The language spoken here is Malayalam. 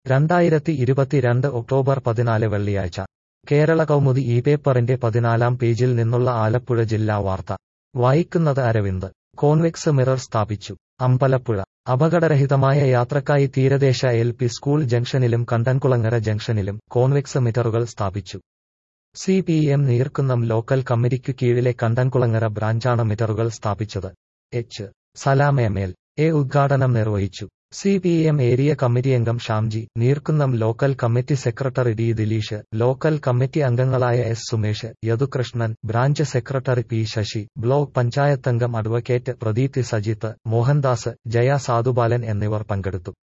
രണ്ടായിരത്തി ഇരുപത്തിരണ്ട് ഒക്ടോബർ പതിനാല് വെള്ളിയാഴ്ച കേരള കൗമുദി ഈ പേപ്പറിന്റെ പതിനാലാം പേജിൽ നിന്നുള്ള ആലപ്പുഴ ജില്ലാ വാർത്ത വായിക്കുന്നത് അരവിന്ദ് കോൺവെക്സ് മിറർ സ്ഥാപിച്ചു അമ്പലപ്പുഴ അപകടരഹിതമായ യാത്രക്കായി തീരദേശ എൽ പി സ്കൂൾ ജംഗ്ഷനിലും കണ്ടൻകുളങ്ങര ജംഗ്ഷനിലും കോൺവെക്സ് മിറ്ററുകൾ സ്ഥാപിച്ചു C P M Neerkunnam local കമ്മിറ്റിക്കു കീഴിലെ കണ്ടൻകുളങ്ങര ബ്രാഞ്ചാണ് മിറ്ററുകൾ സ്ഥാപിച്ചത് എച്ച് സലാമേമേൽ എ ഉദ്ഘാടനം നിർവഹിച്ചു C P M area committee അംഗം Shamji Neerkunnam local committee secretary D Dileesh local committee അംഗങ്ങളായ S Sumesh Yadukrishnan branch secretary P Sasi block പഞ്ചായത്തംഗം അഡ്വക്കേറ്റ് പ്രദീപ്തി സജിത്ത് മോഹൻദാസ് ജയ സാധുബാലൻ എന്നിവർ പങ്കെടുത്തു